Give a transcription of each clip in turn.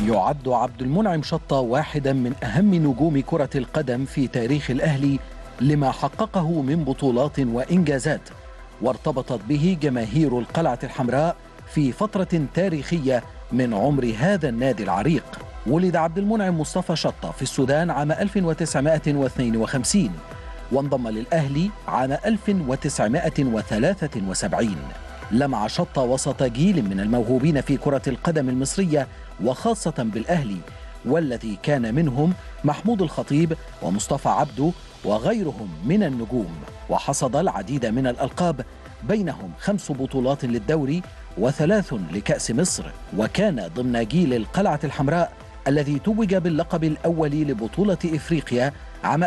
يعد عبد المنعم شطة واحدا من أهم نجوم كرة القدم في تاريخ الأهلي لما حققه من بطولات وإنجازات وارتبطت به جماهير القلعة الحمراء في فترة تاريخية من عمر هذا النادي العريق ولد عبد المنعم مصطفى شطة في السودان عام 1952 وانضم للأهلي عام 1973 لمع شطة وسط جيل من الموهوبين في كرة القدم المصرية وخاصة بالأهلي والذي كان منهم محمود الخطيب ومصطفى عبده وغيرهم من النجوم وحصد العديد من الألقاب بينهم خمس بطولات للدوري وثلاث لكأس مصر وكان ضمن جيل القلعة الحمراء الذي توج باللقب الأول لبطولة إفريقيا عام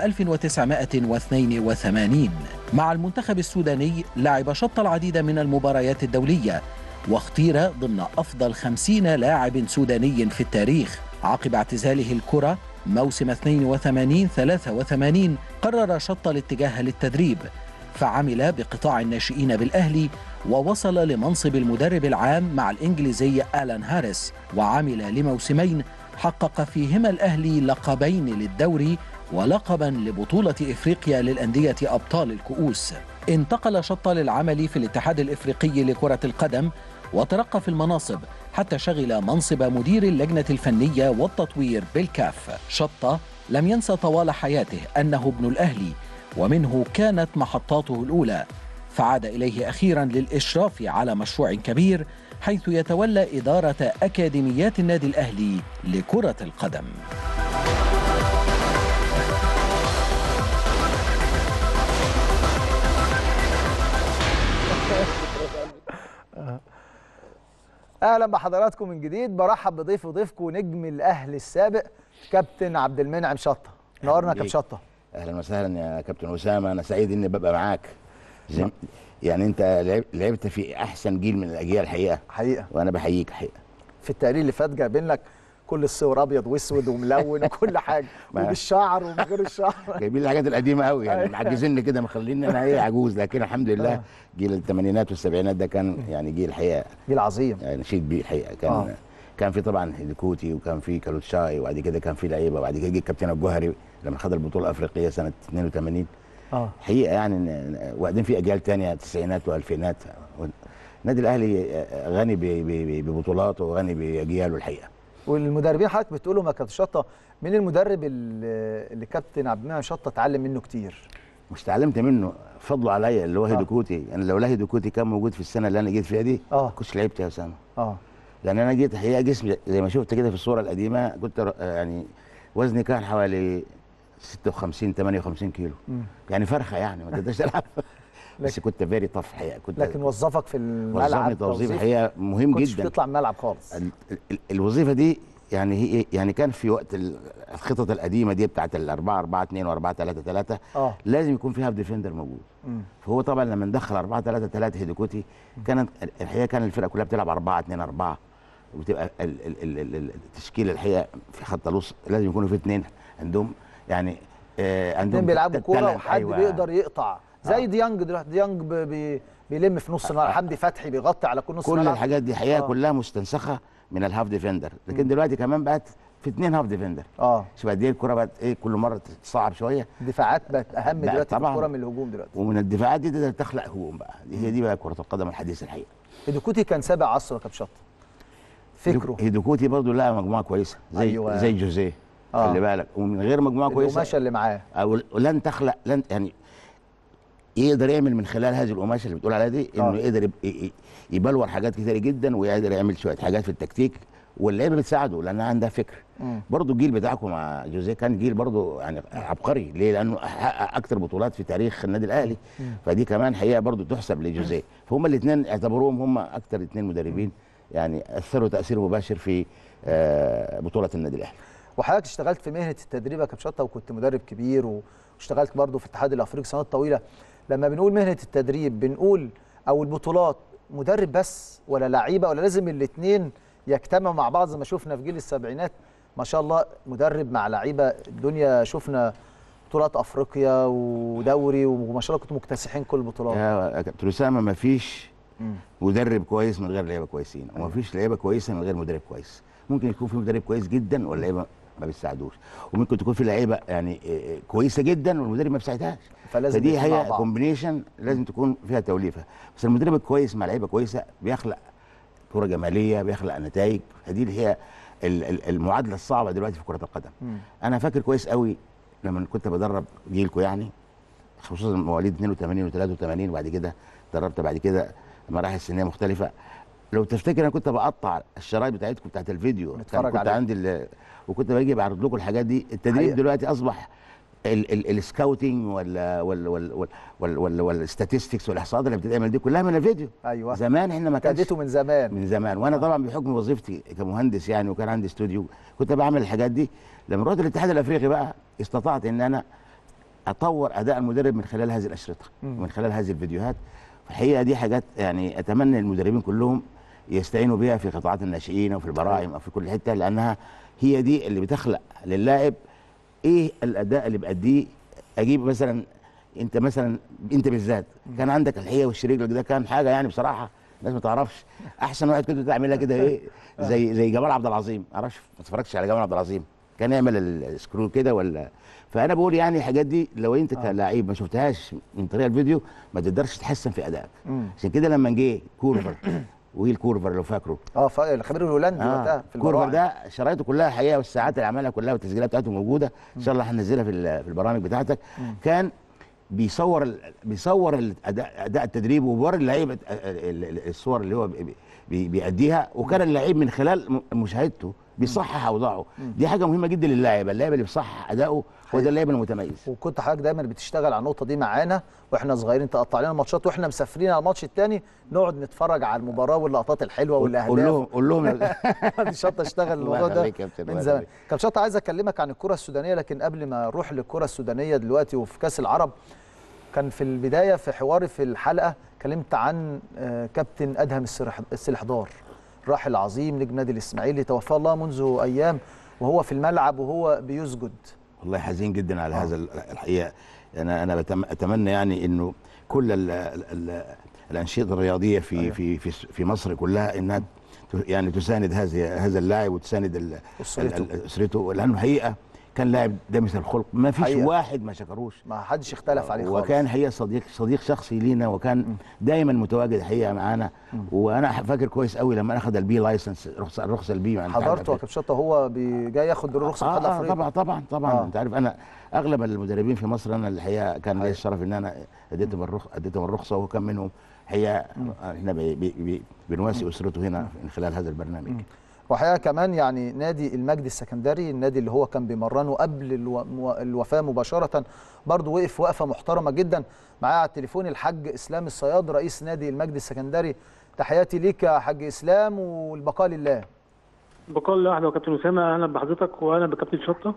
1982 مع المنتخب السوداني لعب شط العديد من المباريات الدولية واختير ضمن أفضل خمسين لاعب سوداني في التاريخ عقب اعتزاله الكرة موسم 82-83 قرر شط الاتجاه للتدريب فعمل بقطاع الناشئين بالأهلي ووصل لمنصب المدرب العام مع الإنجليزي آلان هاريس وعمل لموسمين حقق فيهما الأهلي لقبين للدوري ولقبا لبطولة إفريقيا للأندية أبطال الكؤوس انتقل شطة للعمل في الاتحاد الإفريقي لكرة القدم وترقى في المناصب حتى شغل منصب مدير اللجنة الفنية والتطوير بالكاف شطة لم ينسى طوال حياته أنه ابن الأهلي ومنه كانت محطاته الأولى فعاد إليه أخيرا للإشراف على مشروع كبير حيث يتولى إدارة أكاديميات النادي الأهلي لكرة القدم اهلا بحضراتكم من جديد برحب بضيف وضيفكم نجم الاهلي السابق كابتن عبد المنعم شطه نورنا يا كابتن بيك. شطه اهلا وسهلا يا كابتن اسامه انا سعيد اني ببقى معاك زي يعني انت لعب- لعبت في احسن جيل من الاجيال الحقيقه حقيقه وانا بحييك حقيقه في التقرير اللي فات جايبين لك كل الصور ابيض واسود وملون وكل حاجه ما- وبالشعر ومن غير الشعر جايبين الحاجات القديمه قوي يعني معجزيني كده مخليني انا ايه عجوز لكن الحمد لله آه. جيل الثمانينات والسبعينات ده كان يعني جيل الحقيقه جيل عظيم يعني نشيد بيه الحقيقه كان آه. آه. كان في طبعا هيليكوتي وكان في كالوتشاي وبعد كده كان في لعيبه وبعد كده جه الكابتن الجوهري لما خد البطوله الافريقيه سنه 82 اه حقيقه يعني إن- وبعدين في اجيال تانية تسعينات والفينات النادي الاهلي غني ب- ب- ببطولاته وغني باجياله الحقيقه والمدربين حضرتك بتقولوا ما كابتن شطه مين المدرب اللي اللي كابتن عبد المنعم شطه اتعلم منه كتير مش اتعلمت منه فضله عليا اللي هو آه. هيدوكوتي يعني لو لا هيدوكوتي كان موجود في السنه اللي انا جيت فيها دي آه. ما كنتش لعبت يا اسامه اه لان انا جيت الحقيقه جسمي زي ما شفت كده في الصوره القديمه كنت ر- يعني وزني كان حوالي 56 58 كيلو مم. يعني فرخه يعني ما تقدرش تلعب بس لكن- كنت فيري طف الحقيقه كنت لكن وظفك في الملعب وظفني توظيف الحقيقه مهم كنتش جدا بتطلع من الملعب خالص ال- ال- الوظيفه دي يعني هي يعني كان في وقت ال- الخطط القديمه دي بتاعت ال 4 4 2 و 4 3 3 اه لازم يكون فيها ديفندر موجود مم. فهو طبعا لما ندخل 4 3 3 هيدوكوتي كانت الحقيقه كان الفرقه كلها بتلعب 4 2 4 وبتبقى ال- ال- ال- ال- التشكيل الحقيقه في خط الوسط لازم يكونوا في اثنين عندهم يعني آه عندهم اتنين بيلعبوا تلات- كوره تلات- وحد أيوة. بيقدر يقطع زي آه. ديانج دلوقتي ديانج بي- بي بيلم في نص الملعب حمدي فتحي بيغطي على كل نص كل الملعب الحاجات دي حقيقه آه. كلها مستنسخه من الهاف ديفندر لكن دلوقتي كمان بقت في اثنين هاف ديفندر اه شوف قد ايه الكوره بقت ايه كل مره تصعب شويه الدفاعات بقت اهم بقت دلوقتي في طبعاً. الكوره من الهجوم دلوقتي ومن الدفاعات دي تقدر تخلق هجوم بقى دي هي دي بقى كره القدم الحديثه الحقيقه هيدوكوتي كان سابع عصره يا كابتن شط فكره هيدوكوتي برضو لها مجموعه كويسه زي أيوة. أيوة. زي جوزيه آه. خلي بالك ومن غير مجموعه كويسه القماشه اللي معاه او لن تخلق لن يعني يقدر يعمل من خلال هذه القماشه اللي بتقول عليها دي انه آه. يقدر يب- ي- ي- يبلور حاجات كتيره جدا ويقدر يعمل شويه حاجات في التكتيك واللعيبه بتساعده لانها عندها فكر مم. برضه الجيل بتاعكم مع جوزيه كان جيل برضه يعني عبقري ليه؟ لانه حقق اكتر بطولات في تاريخ النادي الاهلي فدي كمان حقيقه برضه تحسب لجوزيه فهم الاثنين اعتبروهم هم اكتر اثنين مدربين يعني اثروا تاثير مباشر في آه، بطوله النادي الاهلي وحضرتك اشتغلت في مهنه التدريب يا كابتن شطه وكنت مدرب كبير و- واشتغلت برضه في الاتحاد الافريقي سنوات طويله لما بنقول مهنه التدريب بنقول او البطولات مدرب بس ولا لعيبه ولا لازم الاثنين يجتمعوا مع بعض زي ما شفنا في جيل السبعينات ما شاء الله مدرب مع لعيبه الدنيا شفنا بطولات افريقيا ودوري وما شاء الله كنتوا مكتسحين كل البطولات يا كابتن اسامه ما فيش مم. مدرب كويس من غير لعيبه كويسين وما فيش لعيبه كويسه من غير مدرب كويس ممكن يكون في مدرب كويس جدا واللعيبه ما بيساعدوش وممكن تكون في لعيبه يعني آه، كويسه جدا والمدرب ما بيساعدهاش فلازم فدي يمشوا مع هي بعض. كومبينيشن لازم تكون فيها توليفه بس المدرب الكويس مع لعيبه كويسه بيخلق كره جماليه بيخلق نتائج هذه اللي هي ال- ال- المعادله الصعبه دلوقتي في كره القدم مم. انا فاكر كويس قوي لما كنت بدرب جيلكو يعني خصوصا مواليد 82 و83 وبعد كده دربت بعد كده مراحل سنيه مختلفه لو تفتكر انا كنت بقطع الشرايط بتاعتكم بتاعت الفيديو نتفرج كان كنت عليها. عندي ال- وكنت باجي بعرض لكم الحاجات دي التدريب حقيقة. دلوقتي اصبح ال- ال- السكاوتنج ولا ولا ولا ولا ولا والستاتستكس والاحصاءات اللي بتتعمل دي كلها من الفيديو ايوه زمان احنا ما كانش ابتديته من زمان من زمان وانا طبعا بحكم وظيفتي كمهندس يعني وكان عندي استوديو كنت بعمل الحاجات دي لما رحت الاتحاد الافريقي بقى استطعت ان انا اطور اداء المدرب من خلال هذه الاشرطه مم. ومن خلال هذه الفيديوهات الحقيقه دي حاجات يعني اتمنى المدربين كلهم يستعينوا بها في قطاعات الناشئين وفي البراعم او في كل حته لانها هي دي اللي بتخلق للاعب ايه الاداء اللي باديه اجيب مثلا انت مثلا انت بالذات كان عندك الحقيقه والشريك ده كان حاجه يعني بصراحه الناس ما تعرفش احسن واحد كنت تعملها كده ايه زي زي جمال عبد العظيم ما اعرفش ما اتفرجتش على جمال عبد العظيم كان يعمل السكرول كده ولا فانا بقول يعني الحاجات دي لو انت كلاعب ما شفتهاش من طريق الفيديو ما تقدرش تحسن في ادائك مم. عشان كده لما جه كورفر ويل كورفر لو فاكره اه ف- الخبير الهولندي وقتها في كورفر البراعم ده شرايطه كلها حقيقه والساعات اللي عملها كلها والتسجيلات بتاعته موجوده ان شاء الله هننزلها في ال- في البرامج بتاعتك كان بيصور ال- بيصور الاداء اداء التدريب وبيوري اللعيبه ال- ال- ال- الصور اللي هو بي- بي- بيأديها وكان اللعيب من خلال م- مشاهدته بيصحح اوضاعه دي حاجه مهمه جدا للاعب اللاعب اللي بيصحح اداؤه هو حقيقي. ده اللاعب المتميز وكنت حضرتك دايما بتشتغل على النقطه دي معانا واحنا صغيرين تقطع لنا الماتشات واحنا مسافرين على الماتش الثاني نقعد نتفرج على المباراه واللقطات الحلوه والاهداف قول لهم قول لهم دي شطه اشتغل الله الموضوع ده يخليك يا كابتن، من الله زمان يخليك. كابتن شطه عايز اكلمك عن الكره السودانيه لكن قبل ما اروح للكره السودانيه دلوقتي وفي كاس العرب كان في البدايه في حواري في الحلقه كلمت عن آه، كابتن ادهم السرح- السلحدار راحل عظيم نجم نادي الاسماعيلي توفاه الله منذ ايام وهو في الملعب وهو بيسجد والله حزين جدا على هذا ال- الحقيقه انا انا بتم- اتمنى يعني انه كل ال ال ال الانشطه الرياضيه في أيوة. في في في مصر كلها انها ت- يعني تساند هذه هذا اللاعب وتساند ال- أسرته. ال- ال- اسرته لانه الحقيقه كان لاعب دامس الخلق ما فيش حقيقة. واحد ما شكروش ما حدش اختلف عليه خالص وكان حقيقه صديق صديق شخصي لينا وكان دايما متواجد حقيقه معانا وانا فاكر كويس قوي لما اخذ البي لايسنس رخصه الرخصه البي مع الاتحاد حضرته يا الأفريقي. كابتن شطه هو بي- جاي ياخد الرخصه آه, الاتحاد آه الافريقي طبعا طبعا طبعا آه. آه. انت عارف انا اغلب المدربين في مصر انا الحقيقه كان لي الشرف ان انا اديتهم الرخصه اديتهم الرخصه وهو كان منهم الحقيقه احنا بي بي بي بنواسي اسرته هنا من خلال هذا البرنامج وحقيقه كمان يعني نادي المجد السكندري النادي اللي هو كان بيمرنه قبل الو... مو- الوفاه مباشره برضه وقف وقفه محترمه جدا معايا على التليفون الحاج اسلام الصياد رئيس نادي المجد السكندري تحياتي ليك يا حاج اسلام والبقاء لله بقال الله واحده وكابتن اسامه اهلا بحضرتك واهلا بكابتن شطه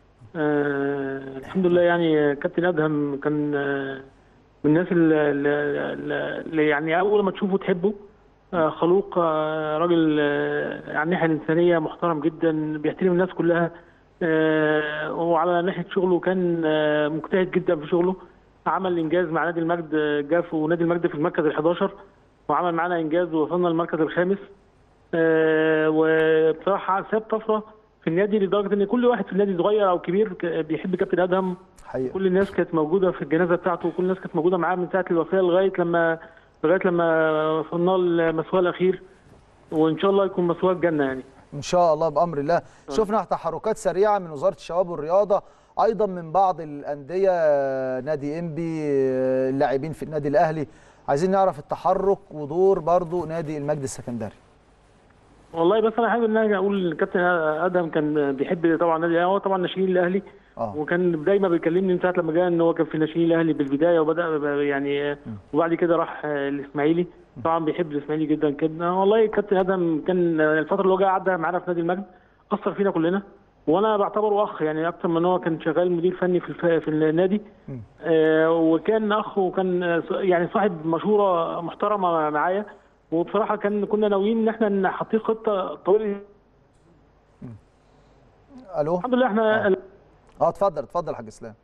آه الحمد لله يعني كابتن ادهم كان آه من الناس اللي, اللي يعني اول ما تشوفه تحبه آه خلوق آه راجل آه على الناحيه الانسانيه محترم جدا بيحترم الناس كلها آه وعلى ناحيه شغله كان آه مجتهد جدا في شغله عمل انجاز مع نادي المجد آه، جه في نادي المجد في المركز ال11 وعمل معانا انجاز ووصلنا للمركز الخامس آه، وبصراحه ساب طفره في النادي لدرجه ان كل واحد في النادي صغير او كبير ك- بيحب كابتن ادهم حقيقه كل الناس كانت موجوده في الجنازه بتاعته وكل الناس كانت موجوده معاه من ساعه الوفاه لغايه لما لغايه لما وصلنا لمسواه الاخير وان شاء الله يكون مسواه الجنه يعني ان شاء الله بامر الله شفنا تحركات سريعه من وزاره الشباب والرياضه ايضا من بعض الانديه نادي انبي اللاعبين في النادي الاهلي عايزين نعرف التحرك ودور برضو نادي المجد السكندري والله بس انا حابب ان انا اقول الكابتن ادهم كان بيحب طبعا النادي الأهلي. هو طبعا ناشئين الاهلي اه وكان دايما بيكلمني من ساعه لما جه ان هو كان في ناشئين الاهلي بالبدايه وبدا ب- يعني وبعد كده راح آه، الاسماعيلي طبعا بيحب الاسماعيلي جدا كده والله كابتن ادم كان الفتره اللي هو جه عدى معانا في نادي المجد اثر فينا كلنا وانا بعتبره اخ يعني اكتر من هو كان شغال مدير فني في الف... في النادي آه وكان اخ وكان آه، يعني صاحب مشوره محترمه معايا وبصراحه كان كنا ناويين ان احنا نحطيه خطه طويله الو الحمد لله احنا اه اتفضل اتفضل يا حاج اسلام اه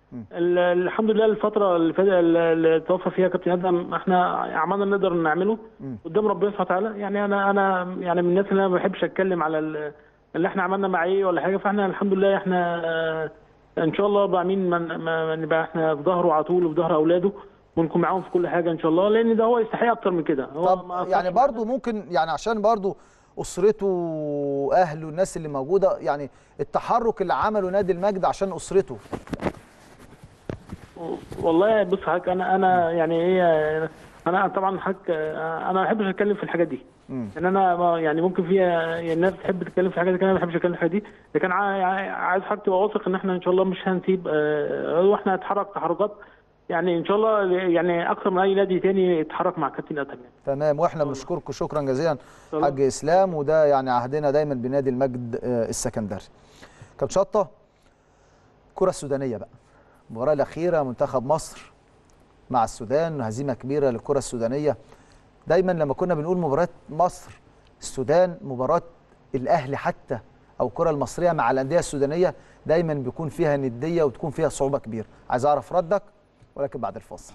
ال- الحمد لله الفتره اللي فاتت اللي توفى فيها كابتن ادم احنا عملنا نقدر نعمله قدام ربنا سبحانه وتعالى يعني انا انا يعني من الناس اللي انا ما بحبش اتكلم على ال- اللي احنا عملنا مع ايه ولا حاجه فاحنا الحمد لله احنا آه، ان شاء الله بقى مين ما- ما ما نبقى احنا في ظهره على طول وفي ظهر اولاده ونكون معاهم في كل حاجه ان شاء الله لان ده هو يستحق اكتر من كده هو طب ما يعني أثرش برضو ممكن يعني عشان برضو اسرته اهله الناس اللي موجوده يعني التحرك اللي عمله نادي المجد عشان اسرته والله بص حضرتك انا انا يعني ايه انا طبعا حضرتك انا ما بحبش اتكلم في الحاجات دي ان انا ما- يعني ممكن في الناس تحب تتكلم في الحاجات دي انا ما بحبش اتكلم في الحاجات دي لكن ع- ع- عايز حضرتك تبقى واثق ان احنا ان شاء الله مش هنسيب آه، واحنا هنتحرك تحركات يعني ان شاء الله يعني اكثر من اي نادي تاني يتحرك مع كابتن ادهم يعني تمام واحنا بنشكركم شكرا جزيلا الله. حاج اسلام وده يعني عهدنا دايما بنادي المجد آه، السكندري كابتن شطه الكره السودانيه بقى المباراه الاخيره منتخب مصر مع السودان هزيمه كبيره للكره السودانيه دايما لما كنا بنقول مباراه مصر السودان مباراه الاهلي حتى او الكره المصريه مع الانديه السودانيه دايما بيكون فيها نديه وتكون فيها صعوبه كبيره عايز اعرف ردك ولكن بعد الفاصل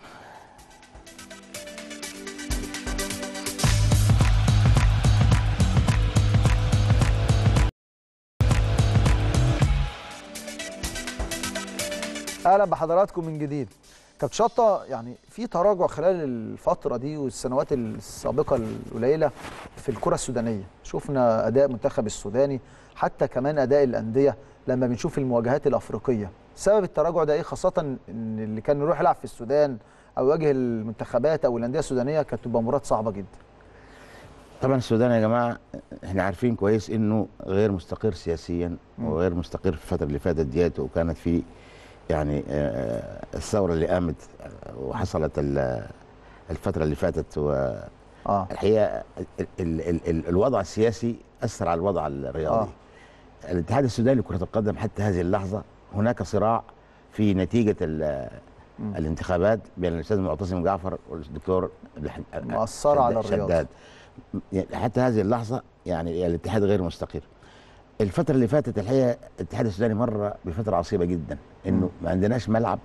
اهلا بحضراتكم من جديد كابتن شطه يعني في تراجع خلال الفتره دي والسنوات السابقه القليله في الكره السودانيه شفنا اداء منتخب السوداني حتى كمان اداء الانديه لما بنشوف المواجهات الافريقيه سبب التراجع ده ايه خاصه ان اللي كان يروح يلعب في السودان او يواجه المنتخبات او الانديه السودانيه كانت تبقى مباراه صعبه جدا طبعا السودان يا جماعه احنا عارفين كويس انه غير مستقر سياسيا وغير مستقر في الفتره اللي فاتت ديت وكانت في يعني آه، الثوره اللي قامت آه، وحصلت ال- الفتره اللي فاتت والحقيقه اه ال- ال- ال- ال- الوضع السياسي اثر على الوضع الرياضي آه. الاتحاد السوداني لكره القدم حتى هذه اللحظه هناك صراع في نتيجه ال- الانتخابات بين الاستاذ معتصم جعفر والدكتور الح- مؤثرة على شداد- الرياضة. شداد يعني حتى هذه اللحظه يعني الاتحاد غير مستقر الفتره اللي فاتت الحقيقه الاتحاد السوداني مر بفتره عصيبه جدا انه ما عندناش ملعب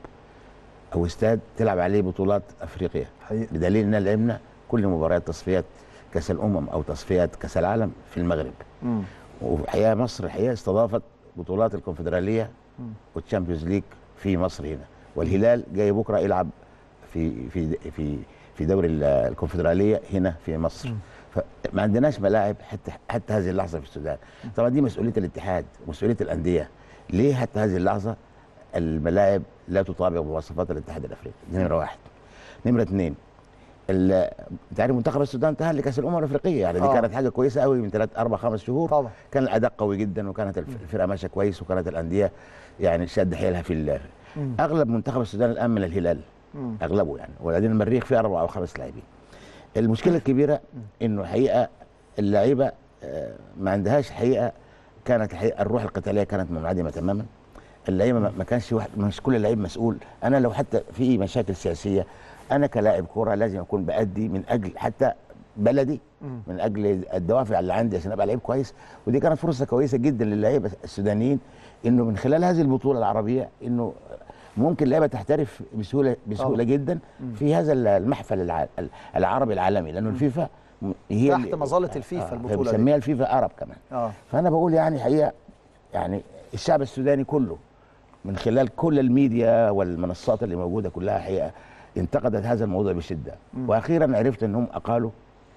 او استاد تلعب عليه بطولات افريقيا حقيقي بدليل ان لعبنا كل مباريات تصفيات كاس الامم او تصفيات كاس العالم في المغرب مم. والحقيقه مصر الحقيقه استضافت بطولات الكونفدراليه والتشامبيونز ليج في مصر هنا والهلال جاي بكره يلعب في في في في دوري ال- الكونفدراليه هنا في مصر فما عندناش ملاعب حتى حتى هذه اللحظه في السودان طبعا دي مسؤوليه الاتحاد ومسؤوليه الانديه ليه حتى هذه اللحظه الملاعب لا تطابق مواصفات الاتحاد الافريقي دي نمره واحد نمره اثنين ال- انت عارف منتخب السودان تاهل لكاس الامم الافريقيه يعني دي آه. كانت حاجه كويسه قوي من ثلاث اربع خمس شهور طبعا كان الاداء قوي جدا وكانت الف- الفرقه ماشيه كويس وكانت الانديه يعني شد حيلها في ال- مم. اغلب منتخب السودان الان من الهلال مم. اغلبه يعني وبعدين المريخ فيه اربع او خمس لاعبين المشكله الكبيره انه حقيقه اللعيبه آه، ما عندهاش حقيقه كانت الحقيقه الروح القتاليه كانت منعدمه تماما اللعيبه ما ما كانش واحد مش كل لعيب مسؤول انا لو حتى في مشاكل سياسيه انا كلاعب كوره لازم اكون بادي من اجل حتى بلدي مم. من اجل الدوافع اللي عندي عشان ابقى لعيب كويس ودي كانت فرصه كويسه جدا للعيبه السودانيين انه من خلال هذه البطوله العربيه انه ممكن لعيبه تحترف بسهوله بسهوله طبعا. جدا في هذا المحفل الع- العربي العالمي لانه الفيفا م- هي تحت اللي- مظلة الفيفا البطولة دي. بنسميها الفيفا ارب كمان اه فانا بقول يعني حقيقه يعني الشعب السوداني كله من خلال كل الميديا والمنصات اللي موجوده كلها حقيقه انتقدت هذا الموضوع بشده واخيرا عرفت انهم اقالوا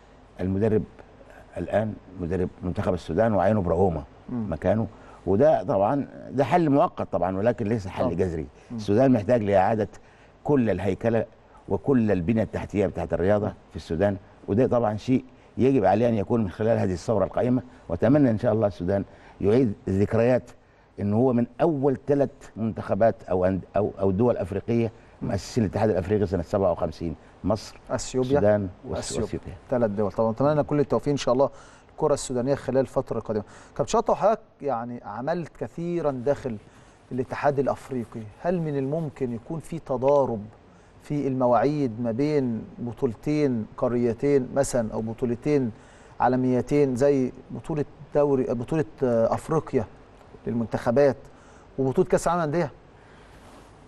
المدرب الان مدرب منتخب السودان وعينوا براهوما مكانه وده طبعا ده حل مؤقت طبعا ولكن ليس حل طبعا. جذري السودان محتاج لاعاده كل الهيكله وكل البنيه التحتيه بتاعت الرياضه في السودان وده طبعا شيء يجب عليه ان يكون من خلال هذه الثوره القائمه واتمنى ان شاء الله السودان يعيد الذكريات ان هو من اول ثلاث منتخبات او أند- او او دول افريقيه مؤسسين الاتحاد الافريقي سنه 57 مصر اثيوبيا السودان وأس- وأثيوبيا. واثيوبيا ثلاث دول طبعا اتمنى كل التوفيق ان شاء الله الكره السودانيه خلال الفتره القادمه كابتن شطه وحضرتك يعني عملت كثيرا داخل الاتحاد الافريقي هل من الممكن يكون في تضارب في المواعيد ما بين بطولتين قاريتين مثلا او بطولتين عالميتين زي بطوله دوري بطوله آه، افريقيا للمنتخبات وبطوله كاس العالم للانديه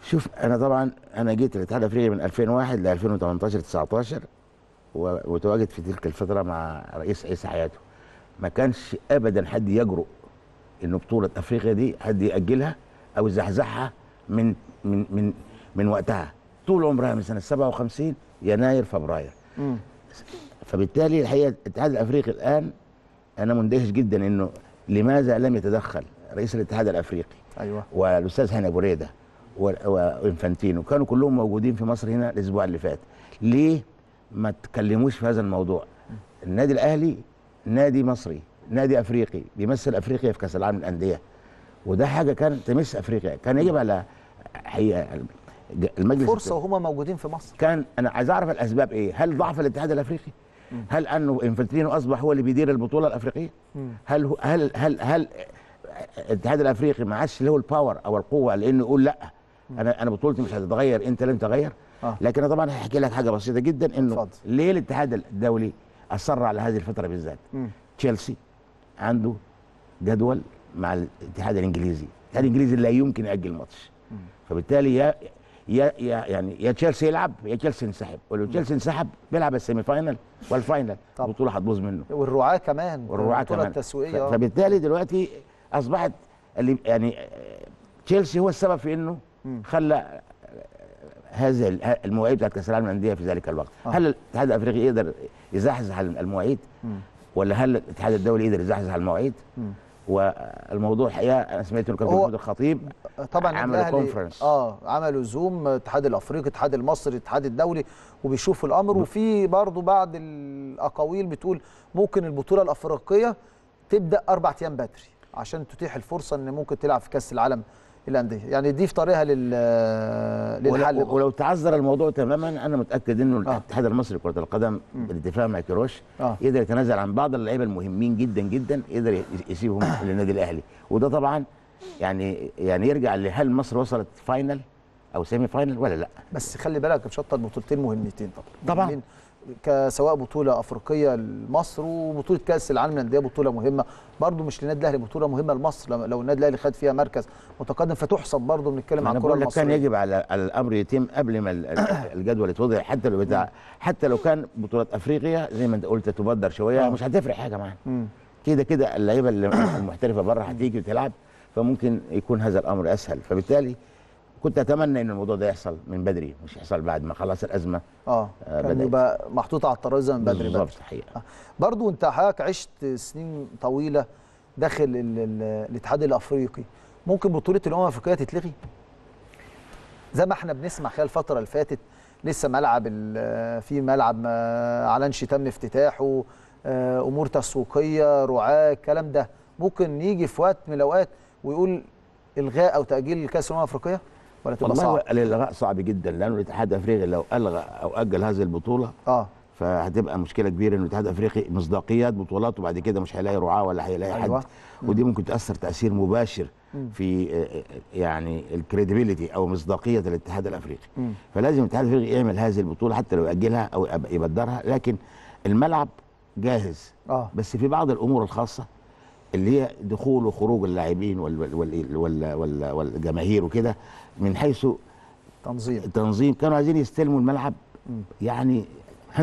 شوف انا طبعا انا جيت الاتحاد الافريقي من 2001 ل 2018 19 ومتواجد في تلك الفتره مع رئيس عيسى حياته ما كانش ابدا حد يجرؤ انه بطوله افريقيا دي حد ياجلها او يزحزحها من من من من وقتها طول عمرها من سنه 57 يناير فبراير مم. فبالتالي الحقيقه الاتحاد الافريقي الان انا مندهش جدا انه لماذا لم يتدخل رئيس الاتحاد الافريقي ايوه والاستاذ هاني ابو ريده و- وانفانتينو كانوا كلهم موجودين في مصر هنا الاسبوع اللي فات ليه ما تكلموش في هذا الموضوع النادي الاهلي نادي مصري نادي افريقي بيمثل افريقيا في كاس العالم للانديه وده حاجه كانت تمس افريقيا كان يجب على حقيقه المجلس فرصه وهم موجودين في مصر كان انا عايز اعرف الاسباب ايه هل ضعف الاتحاد الافريقي هل انه انفانتينو اصبح هو اللي بيدير البطوله الافريقيه هل هو هل هل هل الاتحاد الافريقي ما عادش له الباور او القوه لانه يقول لا انا انا بطولتي مش هتتغير انت لن تغير آه. لكن انا طبعا هحكي لك حاجه بسيطه جدا انه اتفضل. ليه الاتحاد الدولي اصر على هذه الفتره بالذات مم. تشيلسي عنده جدول مع الاتحاد الانجليزي الاتحاد الانجليزي لا يمكن ياجل ماتش فبالتالي يا يا يا يعني يا تشيلسي يلعب يا تشيلسي ينسحب ولو تشيلسي انسحب بيلعب السيمي فاينل والفاينل طبعا. البطوله هتبوظ منه والرعاه كمان والرعاة البطوله كمان التسويقيه ف- آه. فبالتالي دلوقتي اصبحت اللي يعني آه، تشيلسي هو السبب في انه خلى آه، هذه ال- ه- المواعيد بتاعت كاس العالم للانديه في ذلك الوقت آه. هل الاتحاد الافريقي يقدر يزحزح المواعيد ولا هل الاتحاد الدولي يقدر يزحزح المواعيد والموضوع الحقيقه انا سمعت انه كان في هو- محمود الخطيب طبعا النادي عملوا الأهلي- كونفرنس. اه عملوا زوم الاتحاد الافريقي الاتحاد المصري الاتحاد الدولي وبيشوفوا الامر وفي برضو بعض الاقاويل بتقول ممكن البطوله الافريقيه تبدا اربع ايام بدري عشان تتيح الفرصه ان ممكن تلعب في كاس العالم للانديه يعني دي في طريقها لل للحل ولو, ولو تعذر الموضوع تماما انا متاكد انه آه. الاتحاد المصري لكره القدم بالاتفاق مع كيروش آه. يقدر يتنازل عن بعض اللعيبه المهمين جدا جدا يقدر ي- يسيبهم للنادي الاهلي وده طبعا يعني يعني يرجع لهل مصر وصلت فاينل او سيمي فاينل ولا لا بس خلي بالك مشطر بطولتين مهمتين طبعا طبعاً. مهمين كسواء بطوله افريقيه لمصر وبطوله كاس العالم للانديه بطوله مهمه برضو مش للنادي الاهلي بطوله مهمه لمصر لو- لو النادي الاهلي خد فيها مركز متقدم فتحسب برضو بنتكلم عن انا الكره بقول لك كان المصريه يجب على على الامر يتم قبل ما ال- ال- الجدول يتوضع حتى لو بتاع حتى لو كان بطولات افريقيا زي ما انت قلت تبدر شويه آه. مش هتفرق حاجه معانا مم. كده كده اللعيبه اللي المحترفه بره هتيجي وتلعب فممكن يكون هذا الامر اسهل فبالتالي كنت اتمنى ان الموضوع ده يحصل من بدري مش يحصل بعد ما خلاص الازمه اه آه، كان بدأت. يبقى محطوط على الترابيزه من بدري بدري بالظبط الحقيقه برضو انت حضرتك عشت سنين طويله داخل ال- ال- الاتحاد الافريقي ممكن بطوله الامم الافريقيه تتلغي زي ما احنا بنسمع خلال الفتره اللي فاتت لسه ملعب ال- في ملعب ما اعلنش تم افتتاحه آه، امور تسويقيه رعاه الكلام ده ممكن يجي في وقت من الاوقات ويقول الغاء او تاجيل كاس الامم الافريقيه ولا تبقى والله صعب هو الالغاء صعب جدا لانه الاتحاد الافريقي لو الغى او اجل هذه البطوله اه فهتبقى مشكله كبيره ان الاتحاد الافريقي مصداقيات بطولاته وبعد كده مش هيلاقي رعاه ولا هيلاقي أيوة. حد ودي ممكن تاثر تاثير مباشر في آه، آه، يعني الكريديبيليتي او مصداقيه الاتحاد الافريقي مم. فلازم الاتحاد الافريقي يعمل هذه البطوله حتى لو ياجلها او يب- يبدرها لكن الملعب جاهز اه بس في بعض الامور الخاصه اللي هي دخول وخروج اللاعبين وال وال وال وال وال والجماهير وكده من حيث تنظيم التنظيم كانوا عايزين يستلموا الملعب يعني 100%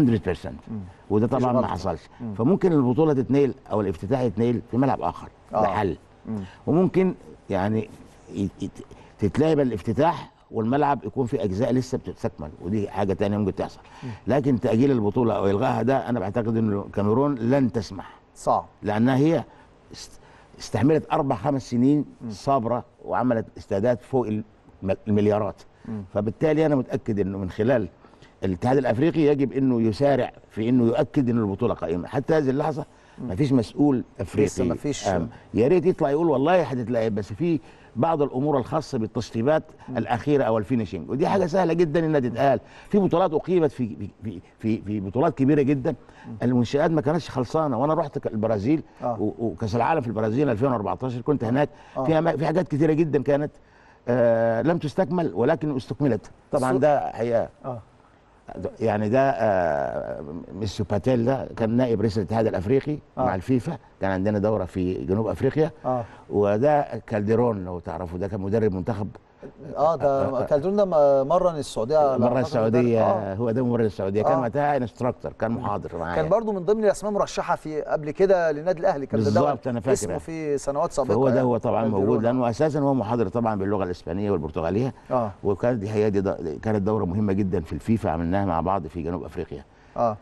وده مفيش طبعا ما غلطة. حصلش فممكن البطوله تتنقل او الافتتاح يتنقل في ملعب اخر آه. ده حل مم. وممكن يعني يت- يت- تتلعب الافتتاح والملعب يكون في اجزاء لسه بتستكمل ودي حاجه تانية ممكن تحصل لكن تاجيل البطوله او الغائها ده انا بعتقد انه الكاميرون لن تسمح صعب لانها هي است- استحملت اربع خمس سنين صابره وعملت استادات فوق الم- المليارات فبالتالي انا متاكد انه من خلال الاتحاد الافريقي يجب انه يسارع في انه يؤكد ان البطوله قائمه حتى هذه اللحظه ما فيش مسؤول افريقي لسه مفيش- آم، يا ريت يطلع يقول والله هتتلعب بس في بعض الامور الخاصه بالتشطيبات الاخيره او الفينشنج ودي حاجه سهله جدا انها تتقال في بطولات اقيمت في في في في بطولات كبيره جدا المنشات ما كانتش خلصانه وانا رحت ك- البرازيل آه. و- وكاس العالم في البرازيل 2014 كنت هناك آه. في أما- في حاجات كثيره جدا كانت آه لم تستكمل ولكن استكملت طبعا سو- ده حقيقه اه يعني ده آه ميسيو باتيل ده كان نائب رئيس الاتحاد الافريقي آه. مع الفيفا كان عندنا دوره في جنوب افريقيا اه وده كالديرون لو تعرفوا ده كان مدرب منتخب اه ده كالدون ده مرن السعوديه على مره أعتقد السعوديه آه. هو ده ممرن السعوديه كان آه. وقتها انستراكتور كان محاضر معايا كان برضو من ضمن الاسماء مرشحه في قبل كده للنادي الاهلي كان ده بالظبط، أنا فاكر. اسمه في سنوات سابقه فهو ده يعني. هو طبعا كالديرون. موجود لانه اساسا هو محاضر طبعا باللغه الاسبانيه والبرتغاليه اه وكانت دي هي دي د- كانت دوره مهمه جدا في الفيفا عملناها مع بعض في جنوب افريقيا اه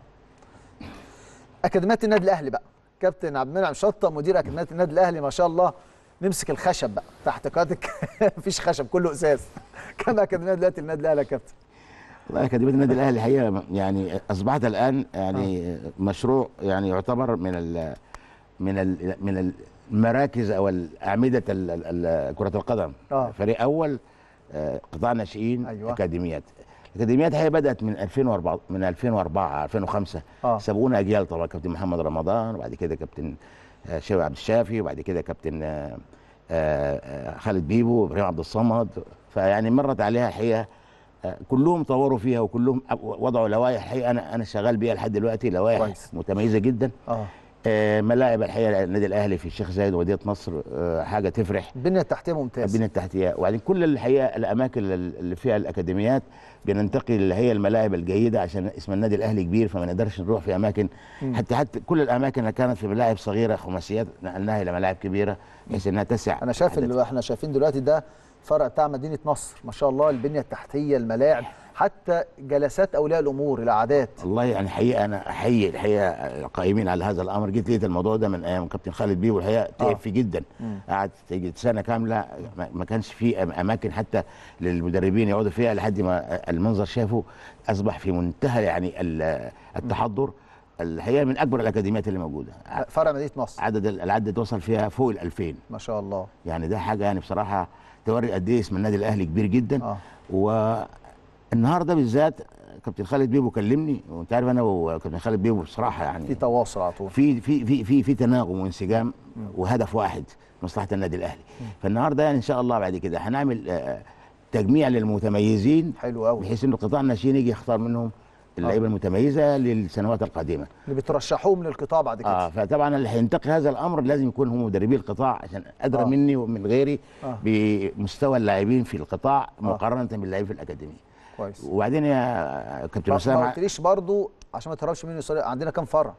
اكاديميه النادي الاهلي بقى كابتن عبد المنعم شطه مدير اكاديميه النادي الاهلي ما شاء الله نمسك الخشب بقى تحت قيادتك مفيش خشب كله ازاز كم اكاديميه دلوقتي النادي الاهلي يا كابتن والله اكاديميه النادي الاهلي الحقيقه يعني اصبحت الان يعني مشروع يعني يعتبر من ال من ال من المراكز او الاعمده ال- ال- ال- كره القدم آه. فريق اول آه، قطاع ناشئين أيوة. اكاديميات الاكاديميات هي بدات من 2004 من 2004 2005 آه. سبقونا اجيال طبعا كابتن محمد رمضان وبعد كده كابتن آه، شوقي عبد الشافي وبعد كده كابتن آه، آه، آه، خالد بيبو وابراهيم عبد الصمد فيعني مرت عليها الحقيقه آه، كلهم طوروا فيها وكلهم أب- وضعوا لوائح الحقيقه انا انا شغال بيها لحد دلوقتي لوائح كويس. متميزه جدا اه آه، ملاعب الحقيقه النادي الاهلي في الشيخ زايد ومدينه نصر آه، حاجه تفرح البنيه التحتيه ممتازه البنيه التحتيه وبعدين كل الحقيقه الاماكن اللي فيها الاكاديميات بننتقي اللي هي الملاعب الجيده عشان اسم النادي الاهلي كبير فما نقدرش نروح في اماكن حتى حتى كل الاماكن اللي كانت في ملاعب صغيره خماسيات نقلناها الى ملاعب كبيره بحيث انها تسع انا شايف عدد. اللي احنا شايفين دلوقتي ده فرع بتاع مدينه نصر ما شاء الله البنيه التحتيه الملاعب حتى جلسات اولياء الامور العادات والله يعني حقيقه انا احيي الحقيقه القائمين على هذا الامر جيت لقيت الموضوع ده من ايام كابتن خالد بيه والحقيقه تعب فيه جدا قعد تيجي سنه كامله ما- ما كانش في أم- اماكن حتى للمدربين يقعدوا فيها لحد ما المنظر شافه اصبح في منتهى يعني ال- التحضر الحقيقه من اكبر الاكاديميات اللي موجوده ع- فرع مدينه نصر عدد ال- العدد وصل فيها فوق ال 2000 ما شاء الله يعني ده حاجه يعني بصراحه توري قد ايه اسم النادي الاهلي كبير جدا اه والنهارده بالذات كابتن خالد بيبو كلمني وانت عارف انا وكابتن خالد بيبو بصراحه يعني في تواصل على طول في في في في في تناغم وانسجام وهدف واحد مصلحه النادي الاهلي فالنهارده يعني ان شاء الله بعد كده هنعمل آه، تجميع للمتميزين حلو قوي بحيث ان القطاع الناشئين يجي يختار منهم اللعيبه المتميزه للسنوات القادمه اللي بترشحوهم للقطاع بعد كده اه فطبعا اللي هينتقي هذا الامر لازم يكون هم مدربي القطاع عشان ادرى آه. مني ومن غيري آه. بمستوى اللاعبين في القطاع مقارنه باللاعبين في الاكاديميه كويس وبعدين يا كابتن ما- ما اسامه قلتليش برضو عشان ما تهربش مني سؤال عندنا كام فرع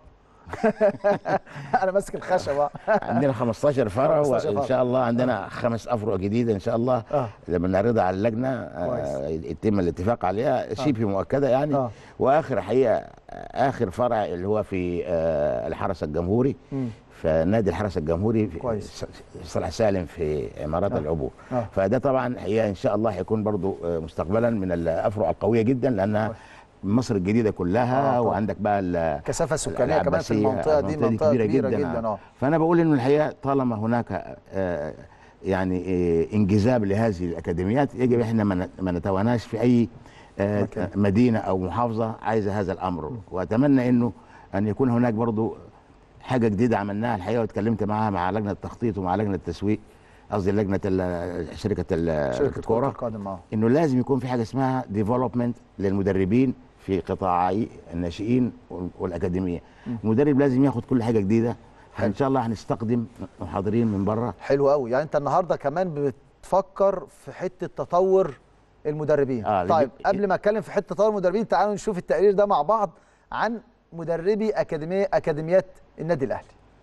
انا ماسك الخشبه عندنا 15 فرع 15 فرع. وان شاء الله عندنا خمس افرع جديده ان شاء الله آه. لما نعرضها على اللجنه آه، يتم الاتفاق عليها شبه مؤكده يعني آه. واخر حقيقه اخر فرع اللي هو في آه، الحرس الجمهوري مم. في نادي الحرس الجمهوري في كويس. صلاح سالم في عمارات العبور آه. فده طبعا هي ان شاء الله هيكون برضو آه، مستقبلا من الافرع القويه جدا لانها مصر الجديده كلها آه، طبعا. وعندك بقى ال- كثافه سكانيه كمان في العباسية، المنطقه دي منطقه كبيره, جدا اه فانا بقول انه الحقيقه طالما هناك آه، يعني آه، انجذاب لهذه الاكاديميات يجب احنا ما ن- ما نتواناش في اي آه، مكان. مدينه او محافظه عايزه هذا الامر واتمنى انه ان يكون هناك برضو حاجه جديده عملناها الحقيقه واتكلمت معاها مع لجنه التخطيط ومع لجنه التسويق قصدي لجنه ال- شركه ال- شركه كره الكوره القدم اه انه لازم يكون في حاجه اسمها ديفلوبمنت للمدربين في قطاعي الناشئين وال- والاكاديميه المدرب لازم ياخد كل حاجه جديده ان شاء الله هنستقدم محاضرين من بره حلو قوي يعني انت النهارده كمان بتفكر في حته تطور المدربين آه، طيب لجي- قبل ما اتكلم في حته تطور المدربين تعالوا نشوف التقرير ده مع بعض عن مدربي اكاديميه اكاديميات النادي الاهلي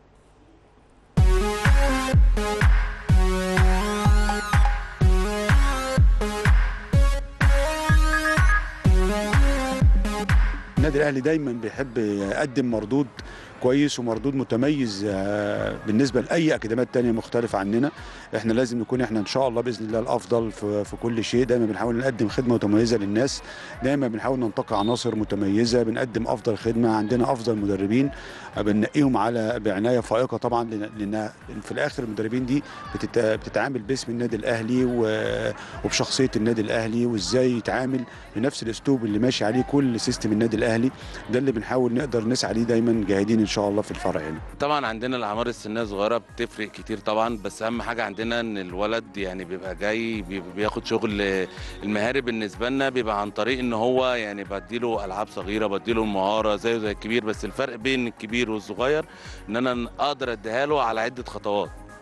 النادي الاهلي دايما بيحب يقدم مردود كويس ومردود متميز آه، بالنسبه لاي اكاديميات تانية مختلفه عننا احنا لازم نكون احنا ان شاء الله باذن الله الافضل في, في كل شيء دايما بنحاول نقدم خدمه متميزه للناس دايما بنحاول ننتقي عناصر متميزه بنقدم افضل خدمه عندنا افضل مدربين آه، بننقيهم على بعنايه فائقه طبعا لان لأن في الاخر المدربين دي بتت- بتتعامل باسم النادي الاهلي و- وبشخصيه النادي الاهلي وازاي يتعامل بنفس الاسلوب اللي ماشي عليه كل سيستم النادي الاهلي ده اللي بنحاول نقدر نسعى ليه دايما جاهدين ان شاء الله في الفرع هنا طبعا عندنا الاعمار السنيه صغيره بتفرق كتير طبعا بس اهم حاجه عندنا ان الولد يعني بيبقى جاي بيبقى بياخد شغل المهاري بالنسبه لنا بيبقى عن طريق ان هو يعني بديله العاب صغيره بديله المهاره زيه زي الكبير بس الفرق بين الكبير والصغير ان انا اقدر اديها له على عده خطوات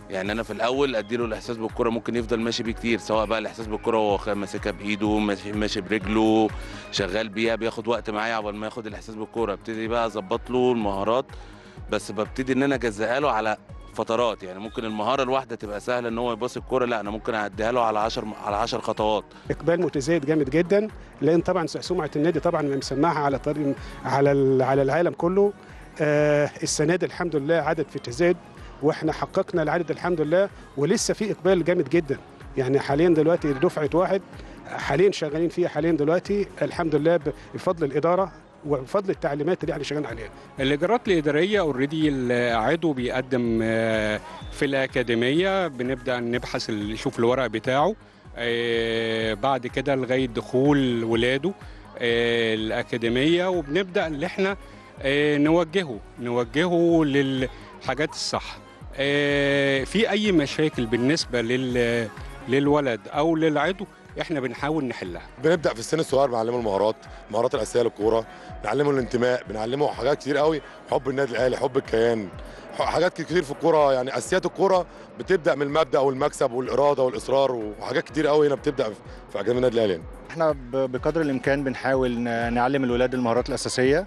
يعني انا في الاول اديله الاحساس بالكره ممكن يفضل ماشي بيه كتير سواء بقى الاحساس بالكره وهو خ- ماسكها بايده ماشي, ماشي برجله شغال بيها بياخد وقت معايا عقبال ما ياخد الاحساس بالكره ابتدي بقى اظبط له المهارات بس ببتدي ان انا اجزئها له على فترات يعني ممكن المهاره الواحده تبقى سهله ان هو يباص الكره لا انا ممكن اعديها له على 10 على 10 خطوات اقبال متزايد جامد جدا لان طبعا سمعه النادي طبعا مسمعها على طريق على ال- على العالم كله آه السنه دي الحمد لله عدد في تزايد واحنا حققنا العدد الحمد لله ولسه في اقبال جامد جدا يعني حاليا دلوقتي دفعه واحد حاليا شغالين فيها حاليا دلوقتي الحمد لله بفضل الاداره وبفضل التعليمات اللي احنا شغالين عليها الاجراءات الاداريه اوريدي العضو بيقدم آه، في الاكاديميه بنبدا نبحث ال- نشوف الورق بتاعه آه، بعد كده لغايه دخول ولاده آه، الاكاديميه وبنبدا ان احنا آه، نوجهه نوجهه للحاجات الصح آه، في اي مشاكل بالنسبه لل للولد او للعضو احنا بنحاول نحلها بنبدا في السن الصغير بنعلمه المهارات المهارات الاساسيه للكوره بنعلمه الانتماء بنعلمه حاجات كتير قوي حب النادي الاهلي حب الكيان ح- حاجات كتير في الكوره يعني اساسيات الكوره بتبدا من المبدا والمكسب والاراده والاصرار وحاجات كتير قوي هنا بتبدا في- في اكاديميه النادي الاهلي هنا. احنا ب- بقدر الامكان بنحاول ن- نعلم الولاد المهارات الاساسيه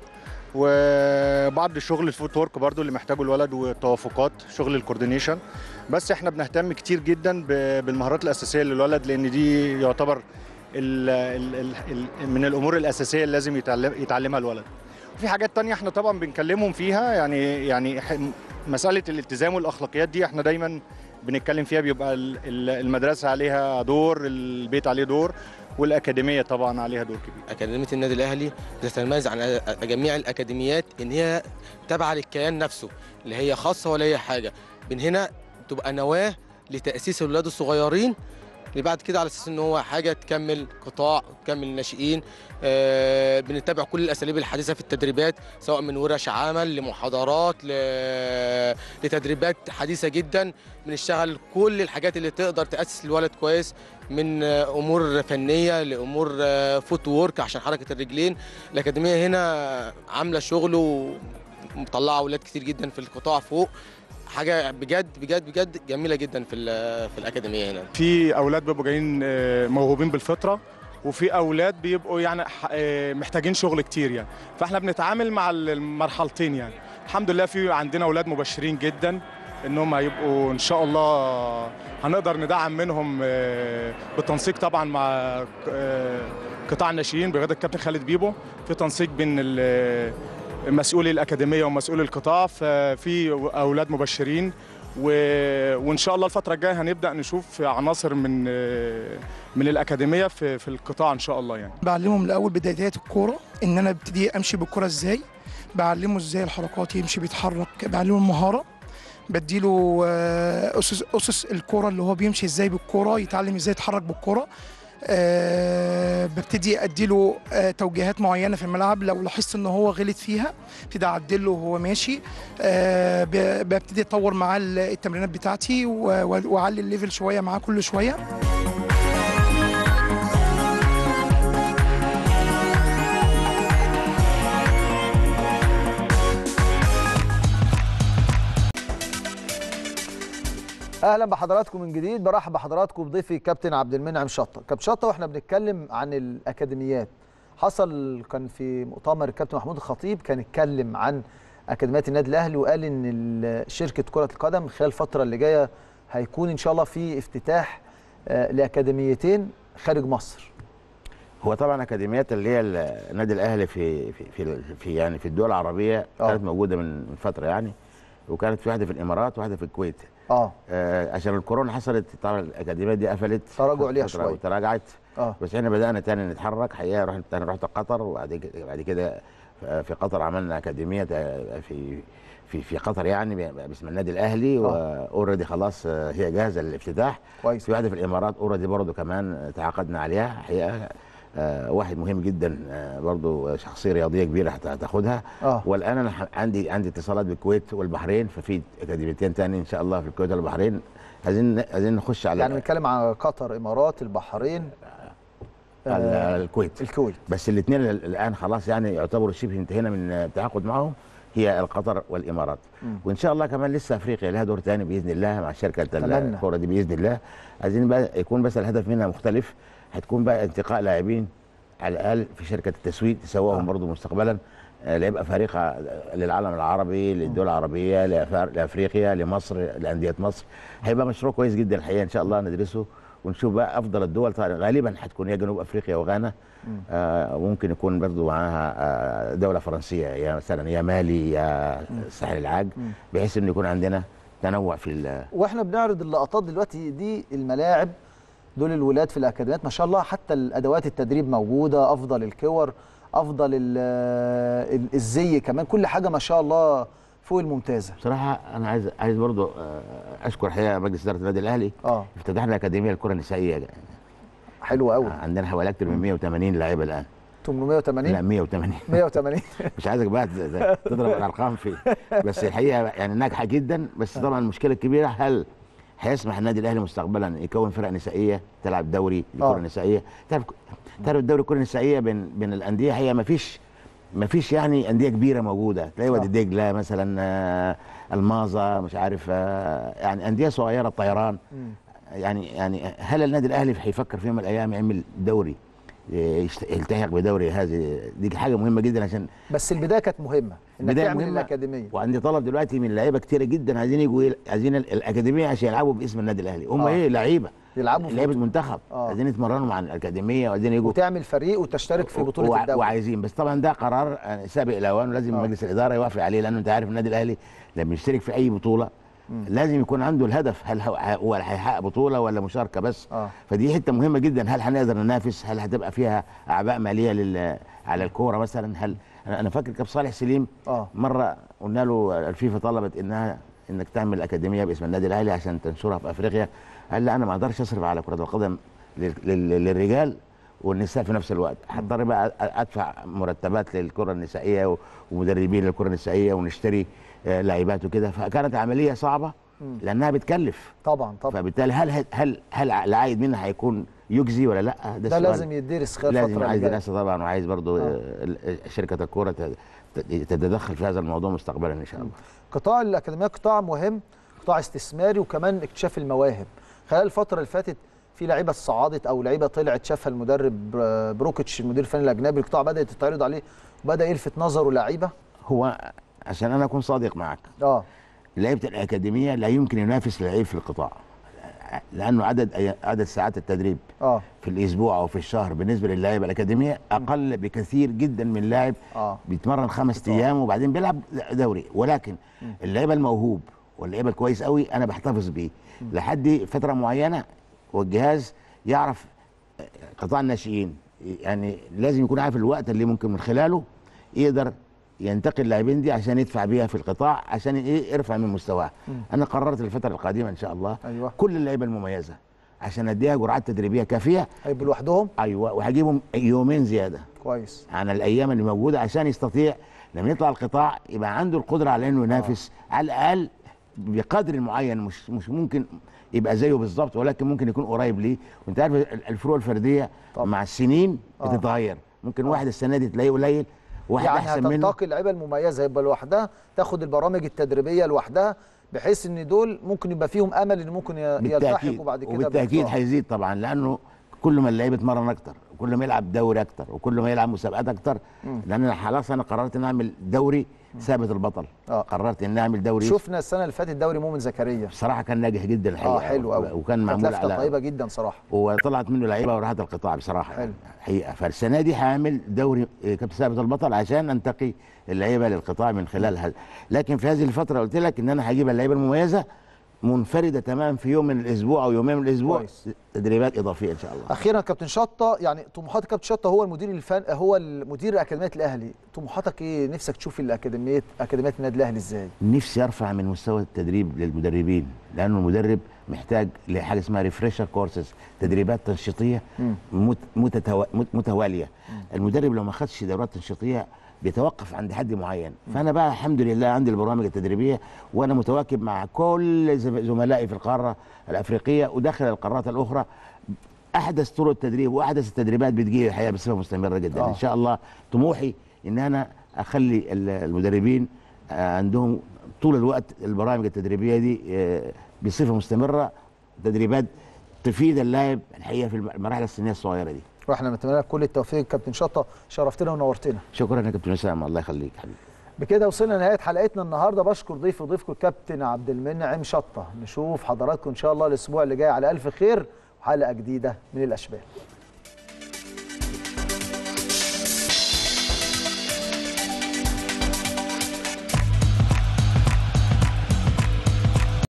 وبعض الشغل الفوت ورك برضو اللي محتاجه الولد والتوافقات شغل الكوردينيشن بس احنا بنهتم كتير جدا ب- بالمهارات الاساسيه للولد لان دي يعتبر ال ال ال ال من الامور الاساسيه اللي لازم يتعلم يتعلمها الولد وفي حاجات تانية احنا طبعا بنكلمهم فيها يعني يعني ح- مساله الالتزام والاخلاقيات دي احنا دايما بنتكلم فيها بيبقى ال- ال- المدرسه عليها دور البيت عليه دور والاكاديميه طبعا عليها دور كبير أكاديمية النادي الأهلي بتتميز عن جميع الأكاديميات إن هي تابعة للكيان نفسه اللي هي خاصة ولا هي حاجة من هنا تبقى نواة لتأسيس الولاد الصغيرين اللي بعد كده على اساس ان هو حاجه تكمل قطاع تكمل الناشئين آه بنتبع كل الاساليب الحديثه في التدريبات سواء من ورش عمل لمحاضرات ل... لتدريبات حديثه جدا بنشتغل كل الحاجات اللي تقدر تاسس الولد كويس من آه، امور فنيه لامور آه، فوت وورك عشان حركه الرجلين الاكاديميه هنا عامله شغل ومطلعه اولاد كتير جدا في القطاع فوق حاجه بجد بجد بجد جميله جدا في ال- في الاكاديميه هنا في اولاد بيبقوا جايين آه، موهوبين بالفطره وفي اولاد بيبقوا يعني ح- آه، محتاجين شغل كتير يعني فاحنا بنتعامل مع المرحلتين يعني الحمد لله في عندنا اولاد مبشرين جدا انهم هيبقوا ان شاء الله هنقدر ندعم منهم آه، بالتنسيق طبعا مع آه، قطاع الناشئين بقياده الكابتن خالد بيبو في تنسيق بين ال- مسؤولي الاكاديميه ومسؤولي القطاع ففي اولاد مبشرين و... وان شاء الله الفتره الجايه هنبدا نشوف عناصر من من الاكاديميه في في القطاع ان شاء الله يعني بعلمهم الاول بدايات الكوره ان انا ابتدي امشي بالكوره ازاي بعلمه ازاي الحركات يمشي بيتحرك بعلمه المهاره بديله آه، اسس اسس الكوره اللي هو بيمشي ازاي بالكوره يتعلم ازاي يتحرك بالكوره أه ببتدي اديله أه توجيهات معينه في الملعب لو لاحظت ان هو غلط فيها ابتدي اعدله وهو ماشي أه ب- ببتدي اطور معاه التمرينات بتاعتي و- و- واعلي الليفل شويه معاه كل شويه اهلا بحضراتكم من جديد برحب بحضراتكم بضيفي كابتن عبد المنعم شطه كابتن شطه واحنا بنتكلم عن الاكاديميات حصل كان في مؤتمر الكابتن محمود الخطيب كان اتكلم عن اكاديميات النادي الاهلي وقال ان ال- شركه كره القدم خلال الفتره اللي جايه هيكون ان شاء الله في افتتاح آه، لاكاديميتين خارج مصر هو طبعا اكاديميات اللي هي النادي الاهلي في في في, في يعني في الدول العربيه آه. كانت موجوده من من فتره يعني وكانت في واحده في الامارات وواحده في الكويت اه آه عشان الكورونا حصلت طبعا الاكاديميه دي قفلت تراجعوا عليها فترة شوية. وتراجعت اه بس احنا بدانا تاني نتحرك حقيقه رحت انا رحت قطر وبعد كده بعد كده في قطر عملنا اكاديميه في في في قطر يعني باسم النادي الاهلي واوريدي خلاص آه، هي جاهزه للافتتاح كويس في واحده في الامارات اوريدي برضه كمان تعاقدنا عليها حقيقه آه، واحد مهم جدا آه، برضه شخصيه رياضيه كبيره هت- هتاخدها اه والان انا ح- عندي عندي اتصالات بالكويت والبحرين ففي اكاديميتين تاني ان شاء الله في الكويت والبحرين عايزين عايزين نخش على يعني بنتكلم عن قطر امارات البحرين على آه، الكويت الكويت بس الاثنين الان خلاص يعني يعتبروا شبه انتهينا من التعاقد معهم هي القطر والامارات مم. وان شاء الله كمان لسه افريقيا لها دور ثاني باذن الله مع شركه أتمنى. الكوره دي باذن الله عايزين بقى يكون بس الهدف منها مختلف هتكون بقى انتقاء لاعبين على الاقل في شركه التسويق تسوقهم آه. برضه مستقبلا آه، ليبقى فريق للعالم العربي للدول العربيه لأف- لافريقيا لمصر لانديه مصر هيبقى مشروع كويس جدا الحقيقه ان شاء الله ندرسه ونشوف بقى افضل الدول طبعا غالبا هتكون يا جنوب افريقيا وغانا آه وممكن يكون برضو معاها آه دوله فرنسيه يا مثلا يا مالي يا الساحل العاج بحيث انه يكون عندنا تنوع في ال- واحنا بنعرض اللقطات دلوقتي دي الملاعب دول الولاد في الاكاديميات ما شاء الله حتى الادوات التدريب موجوده افضل الكور افضل ال- ال- الزي كمان كل حاجه ما شاء الله فوق الممتازه بصراحه انا عايز عايز برضو آه، اشكر حقيقه مجلس اداره النادي الاهلي اه افتتحنا اكاديميه الكره النسائيه حلو قوي عندنا حوالي اكثر من 180 لاعيبه الان 880 لا 180 180 مش عايزك بقى ت- تضرب الارقام فيه بس الحقيقه يعني ناجحه جدا بس طبعا المشكله الكبيره هل هيسمح النادي الاهلي مستقبلا يكون فرق نسائيه تلعب دوري آه. للكره النسائيه تعرف تعرف الدوري الكره النسائيه بين بين الانديه هي ما فيش ما فيش يعني انديه كبيره موجوده تلاقي وادي دجله مثلا آه، الماظه مش عارف آه، يعني انديه صغيره الطيران يعني يعني هل النادي الاهلي هيفكر في يوم من الايام يعمل دوري يشت- يلتحق بدوري هذه دي حاجه مهمه جدا عشان بس البدايه كانت مهمه انك بداية تعمل مهمة. الاكاديميه وعندي طلب دلوقتي من لعيبه كتيره جدا عايزين يجوا يل- عايزين ال- الاكاديميه عشان يلعبوا باسم النادي الاهلي هم آه. ايه لعيبه يلعبوا في لعيبه منتخب آه. عايزين يتمرنوا مع الاكاديميه وعايزين يجوا وتعمل فريق وتشترك في بطوله وع- الدوري وعايزين بس طبعا ده قرار آه، سابق الاوان ولازم آه. مجلس الاداره يوافق عليه لانه انت عارف النادي الاهلي لما يشترك في اي بطوله لازم يكون عنده الهدف هل هو هو هيحقق بطوله ولا مشاركه بس آه. فدي حته مهمه جدا هل هنقدر ننافس هل هتبقى فيها اعباء ماليه لل على الكوره مثلا هل انا أنا فاكر كابتن صالح سليم اه مره قلنا له الفيفا طلبت انها انك تعمل اكاديميه باسم النادي الاهلي عشان تنشرها في افريقيا قال لا انا ما اقدرش اصرف على كره القدم لل- لل- للرجال والنساء في نفس الوقت هضطر بقى أ- ادفع مرتبات للكره النسائيه و- ومدربين للكره النسائيه ونشتري آه، لاعبات وكده فكانت عمليه صعبه مم. لانها بتكلف طبعا طبعا فبالتالي هل هل هل العائد منها هيكون يجزي ولا لا ده, ده السؤال. لازم يدرس خلال لازم فتره عايز اللي جاية. دراسه طبعا وعايز برضو آه. آه. ال- شركه الكوره ت- ت- تتدخل في هذا الموضوع مستقبلا ان شاء الله قطاع الاكاديميه قطاع مهم قطاع استثماري وكمان اكتشاف المواهب خلال الفتره اللي فاتت في لعيبه صعدت او لعيبه طلعت شافها المدرب آه، بروكيتش المدير الفني الاجنبي القطاع بدات تتعرض عليه وبدا يلفت نظره لعيبه هو عشان انا اكون صادق معك اه لعيبه الاكاديميه لا يمكن ينافس لعيب في القطاع لانه عدد أي- عدد ساعات التدريب اه في الاسبوع او في الشهر بالنسبه للاعيبه الاكاديميه اقل بكثير جدا من لاعب اه بيتمرن خمس ايام وبعدين بيلعب دوري ولكن اللعيبه الموهوب واللعيبه الكويس قوي انا بحتفظ بيه لحد فتره معينه والجهاز يعرف قطاع الناشئين يعني لازم يكون عارف الوقت اللي ممكن من خلاله يقدر ينتقل اللاعبين دي عشان يدفع بيها في القطاع عشان ايه يرفع من مستواه انا قررت الفتره القادمه ان شاء الله ايوه كل اللعيبه المميزه عشان اديها جرعات تدريبيه كافيه هيبقوا لوحدهم ايوه وهجيبهم يومين زياده كويس عن الايام اللي موجوده عشان يستطيع لما يطلع القطاع يبقى عنده القدره على انه ينافس على الاقل بقدر معين مش مش ممكن يبقى زيه بالظبط ولكن ممكن يكون قريب ليه وانت عارف الفروق الفرديه طبعا. مع السنين آه. بتتغير ممكن واحد السنه دي تلاقيه قليل واحد يعني احسن منه هتنتقي اللعيبه المميزه يبقى لوحدها تاخد البرامج التدريبيه لوحدها بحيث ان دول ممكن يبقى فيهم امل ان ممكن ي- بالتاكيد يلتحقوا بعد كده وبالتاكيد بالقطاع. هيزيد طبعا لانه كل ما اللعيب يتمرن اكتر وكل ما يلعب دوري اكتر وكل ما يلعب مسابقات اكتر لان أنا خلاص انا قررت ان اعمل دوري ثابت البطل آه. قررت ان اعمل دوري شفنا السنه اللي فاتت دوري مؤمن زكريا بصراحه كان ناجح جدا الحقيقه اه حلو قوي وكان معمول لفته على طيبه جدا صراحه وطلعت منه لعيبه وراحت القطاع بصراحه حلو. حقيقه فالسنه دي هعمل دوري آه، كابتن ثابت البطل عشان انتقي اللعيبه للقطاع من خلال هذا لكن في هذه الفتره قلت لك ان انا هجيب اللعيبه المميزه منفرده تمام في يوم من الاسبوع او يومين من الاسبوع كويس. تدريبات اضافيه ان شاء الله اخيرا كابتن شطه يعني طموحات كابتن شطه هو المدير الفن هو المدير اكاديميه الاهلي طموحاتك ايه نفسك تشوف الاكاديميه اكاديميه النادي الاهلي ازاي نفسي ارفع من مستوى التدريب للمدربين لانه المدرب محتاج لحاجه اسمها ريفريشر كورسز تدريبات تنشيطيه مم. مت- متتو... مت- متواليه المدرب لو ما خدش دورات تنشيطيه بيتوقف عند حد معين فانا بقى الحمد لله عندي البرامج التدريبيه وانا متواكب مع كل زم- زملائي في القاره الافريقيه وداخل القارات الاخرى احدث طرق التدريب واحدث التدريبات بتجي الحقيقه بصفه مستمره جدا آه. ان شاء الله طموحي ان انا اخلي ال- المدربين آه، عندهم طول الوقت البرامج التدريبيه دي آه، بصفه مستمره تدريبات تفيد اللاعب الحقيقه في المراحل السنيه الصغيره دي واحنا بنتمنى لك كل التوفيق كابتن شطه شرفتنا ونورتنا شكرا يا كابتن اسامه الله يخليك حبيبي بكده وصلنا لنهايه حلقتنا النهارده بشكر ضيف وضيفكم الكابتن عبد المنعم شطه نشوف حضراتكم ان شاء الله الاسبوع اللي جاي على الف خير وحلقه جديده من الاشبال